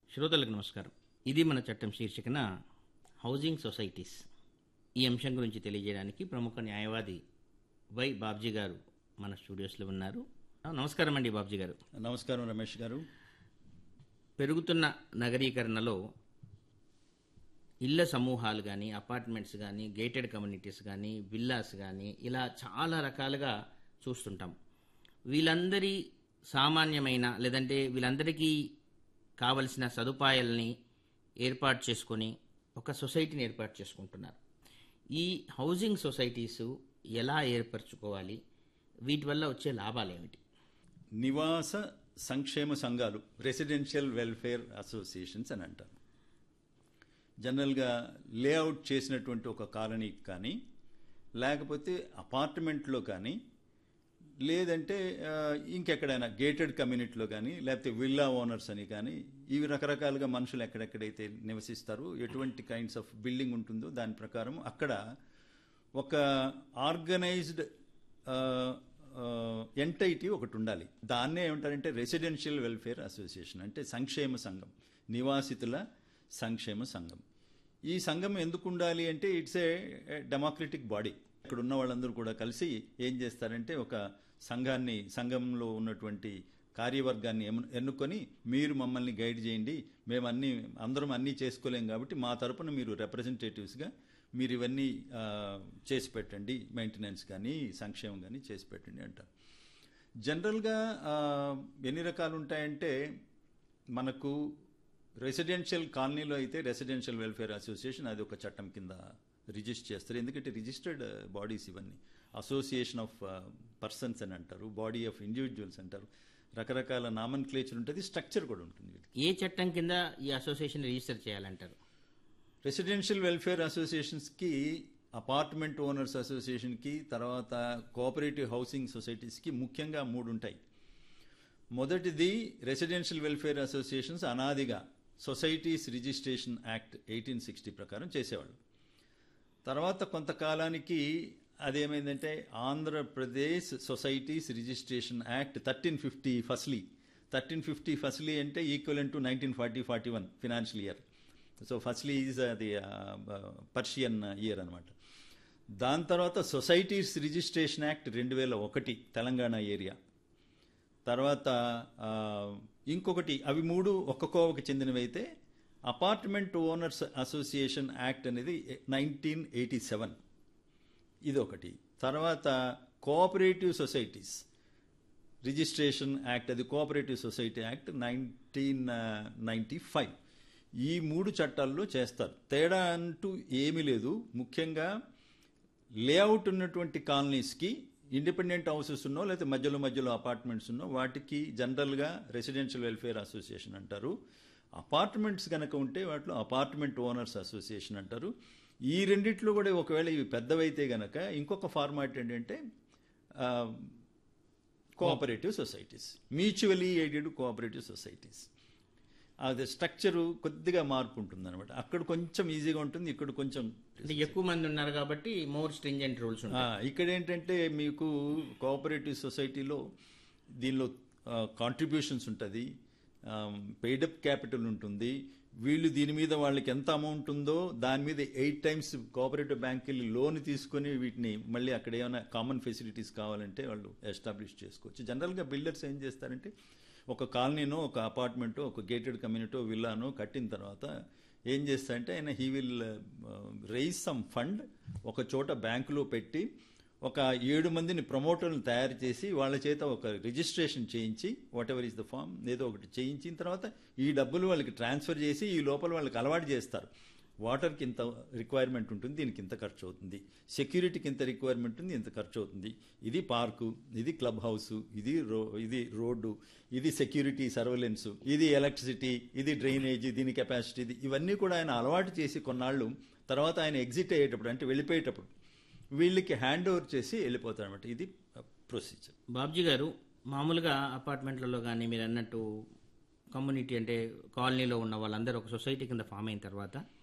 శ్రోతలకు నమస్కారం ఇది మన చట్టం శీర్షికన హౌసింగ్ సొసైటీస్ ఈ అంశం గురించి తెలియజేయడానికి ప్రముఖ న్యాయవాది వై బాబ్జీ గారు మన స్టూడియోస్లో ఉన్నారు నమస్కారం అండి బాబ్జీ గారు నమస్కారం రమేష్ గారు పెరుగుతున్న నగరీకరణలో ఇళ్ల సమూహాలు కానీ అపార్ట్మెంట్స్ కానీ గేటెడ్ కమ్యూనిటీస్ కానీ విల్లాస్ కానీ ఇలా చాలా రకాలుగా చూస్తుంటాం వీళ్ళందరి సామాన్యమైన లేదంటే వీళ్ళందరికీ కావలసిన సదుపాయాలని ఏర్పాటు చేసుకొని ఒక సొసైటీని ఏర్పాటు చేసుకుంటున్నారు ఈ హౌసింగ్ సొసైటీస్ ఎలా ఏర్పరచుకోవాలి వీటి వల్ల వచ్చే లాభాలు ఏమిటి నివాస సంక్షేమ సంఘాలు రెసిడెన్షియల్ వెల్ఫేర్ అసోసియేషన్స్ అని అంటారు జనరల్గా లేఅవుట్ చేసినటువంటి ఒక కాలనీకి కానీ లేకపోతే అపార్ట్మెంట్లో కానీ లేదంటే ఆ, ఇంకెక్కడైనా గేటెడ్ కమ్యూనిటీలో కానీ లేకపోతే విల్లా ఓనర్స్ అని కానీ ఇవి రకరకాలుగా మనుషులు ఎక్కడెక్కడైతే నివసిస్తారో ఎటువంటి కైండ్స్ ఆఫ్ బిల్డింగ్ ఉంటుందో దాని ప్రకారం అక్కడ ఒక ఆర్గనైజ్డ్ ఎంటైటీ ఒకటి ఉండాలి దాన్నే ఏమంటారంటే రెసిడెన్షియల్ వెల్ఫేర్ అసోసియేషన్ అంటే సంక్షేమ సంఘం నివాసితుల సంక్షేమ సంఘం ఈ సంఘం ఎందుకు ఉండాలి అంటే ఇట్స్ ఏ డెమోక్రటిక్ బాడీ ఇక్కడ ఉన్న వాళ్ళందరూ కూడా కలిసి ఏం చేస్తారంటే ఒక సంఘాన్ని సంఘంలో ఉన్నటువంటి కార్యవర్గాన్ని ఎము- ఎన్నుకొని మీరు మమ్మల్ని గైడ్ చేయండి మేము అన్ని అందరం అన్నీ చేసుకోలేం కాబట్టి మా తరపున మీరు రిప్రజెంటేటివ్స్గా మీరు ఇవన్నీ ఆ, చేసి పెట్టండి మెయింటెనెన్స్ కానీ సంక్షేమం కానీ చేసి పెట్టండి అంటారు జనరల్గా ఆ, ఎన్ని రకాలు ఉంటాయంటే మనకు రెసిడెన్షియల్ కాలనీలో అయితే రెసిడెన్షియల్ వెల్ఫేర్ అసోసియేషన్ అది ఒక చట్టం కింద రిజిస్టర్ చేస్తారు ఎందుకంటే రిజిస్టర్డ్ బాడీస్ ఇవన్నీ అసోసియేషన్ ఆఫ్ పర్సన్స్ అని అంటారు బాడీ ఆఫ్ ఇండివిజువల్స్ అంటారు రకరకాల నామన్ క్లేచర్ ఉంటుంది స్ట్రక్చర్ కూడా ఉంటుంది వీటికి ఏ చట్టం కింద ఈ అసోసియేషన్ రిజిస్టర్ చేయాలంటారు రెసిడెన్షియల్ వెల్ఫేర్ అసోసియేషన్స్కి అపార్ట్మెంట్ ఓనర్స్ అసోసియేషన్కి తర్వాత కోఆపరేటివ్ హౌసింగ్ సొసైటీస్కి ముఖ్యంగా మూడు ఉంటాయి మొదటిది రెసిడెన్షియల్ వెల్ఫేర్ అసోసియేషన్స్ అనాదిగా societies registration act eighteen sixty ప్రకారం చేసేవాళ్ళు తర్వాత కొంతకాలానికి అదేమైందంటే Andhra Pradesh societies registration act thirteen fifty firstly thirteen fifty firstly అంటే equal to nineteen forty forty one financial year so firstly is అది పర్షియన్ ఇయర్ అనమాట దాని తర్వాత సొసైటీస్ రిజిస్ట్రేషన్ యాక్ట్ రెండు వేల ఒకటి తెలంగాణ ఏరియా తర్వాత ఆ, ఇంకొకటి అవి మూడు ఒక్క కోవకి చెందినవి అయితే అపార్ట్మెంట్ ఓనర్స్ అసోసియేషన్ యాక్ట్ అనేది నైన్టీన్ ఎయిటీ సెవెన్ ఇది ఒకటి తర్వాత కోఆపరేటివ్ సొసైటీస్ రిజిస్ట్రేషన్ యాక్ట్ అది cooperative society act nineteen ninety five ఈ మూడు చట్టాల్లో చేస్తారు తేడా అంటూ ఏమీ లేదు ముఖ్యంగా లేఅవుట్ ఉన్నటువంటి కాలనీస్కి ఇండిపెండెంట్ హౌసెస్ ఉన్నో లేకపోతే మధ్యలో మధ్యలో అపార్ట్మెంట్స్ ఉన్నో వాటికి జనరల్గా రెసిడెన్షియల్ వెల్ఫేర్ అసోసియేషన్ అంటారు అపార్ట్మెంట్స్ కనుక ఉంటే వాటిలో అపార్ట్మెంట్ ఓనర్స్ అసోసియేషన్ అంటారు ఈ రెండిట్లో కూడా ఒకవేళ ఇవి పెద్దవైతే గనక ఇంకొక ఫార్మాట్ ఏంటంటే cooperative societies mutually aided cooperative societies అది స్ట్రక్చరు కొద్దిగా మార్పు ఉంటుంది అనమాట అక్కడ కొంచెం ఈజీగా ఉంటుంది ఇక్కడ కొంచెం అంటే ఎక్కువ మంది ఉన్నారు కాబట్టి మోర్ స్ట్రింజెంట్ రూల్స్ ఉంటాయి ఆ, ఇక్కడ ఏంటంటే మీకు కోఆపరేటివ్ సొసైటీలో దీనిలో కాంట్రిబ్యూషన్స్ ఉంటుంది పెయిడప్ క్యాపిటల్ ఉంటుంది వీళ్ళు దీని మీద వాళ్ళకి ఎంత అమౌంట్ ఉందో దాని మీద ఎయిట్ టైమ్స్ కోఆపరేటివ్ బ్యాంక్ వెళ్ళి లోన్ తీసుకొని వీటిని మళ్ళీ అక్కడ ఏమైనా కామన్ ఫెసిలిటీస్ కావాలంటే వాళ్ళు ఎస్టాబ్లిష్ చేసుకోవచ్చు జనరల్గా బిల్డర్స్ ఏం చేస్తారంటే ఒక కాలనీనో ఒక అపార్ట్మెంటో ఒక గేటెడ్ కమ్యూనిటో విల్లానో కట్టిన తర్వాత ఏం చేస్తారంటే ఆయన he will raise some fund ఒక చోట బ్యాంకులో పెట్టి ఒక ఏడు మందిని ప్రమోటర్లను తయారు చేసి వాళ్ళ చేత ఒక రిజిస్ట్రేషన్ చేయించి whatever is the form ఏదో ఒకటి చేయించిన తర్వాత ఈ డబ్బులు వాళ్ళకి ట్రాన్స్ఫర్ చేసి ఈ లోపల వాళ్ళకి అలవాటు చేస్తారు వాటర్కి ఇంత రిక్వైర్మెంట్ ఉంటుంది దీనికి ఇంత ఖర్చు అవుతుంది సెక్యూరిటీకి ఇంత రిక్వైర్మెంట్ ఉంది ఇంత ఖర్చు అవుతుంది ఇది పార్కు ఇది క్లబ్ హౌస్ ఇది రో ఇది రోడ్డు ఇది సెక్యూరిటీ సర్వేలెన్స్ ఇది ఎలక్ట్రిసిటీ ఇది డ్రైనేజ్ దీని కెపాసిటీ ఇది ఇవన్నీ కూడా ఆయన అలవాటు చేసి కొన్నాళ్ళు తర్వాత ఆయన ఎగ్జిట్ అయ్యేటప్పుడు అంటే వెళ్ళిపోయేటప్పుడు వీళ్ళకి హ్యాండ్ ఓవర్ చేసి వెళ్ళిపోతారు అనమాట ఇది ప్రొసీజర్ బాబ్జీ గారు మామూలుగా అపార్ట్మెంట్లలో కానీ మీరు అన్నట్టు కమ్యూనిటీ అంటే కాలనీలో ఉన్న వాళ్ళందరూ ఒక సొసైటీ కింద ఫామ్ అయిన తర్వాత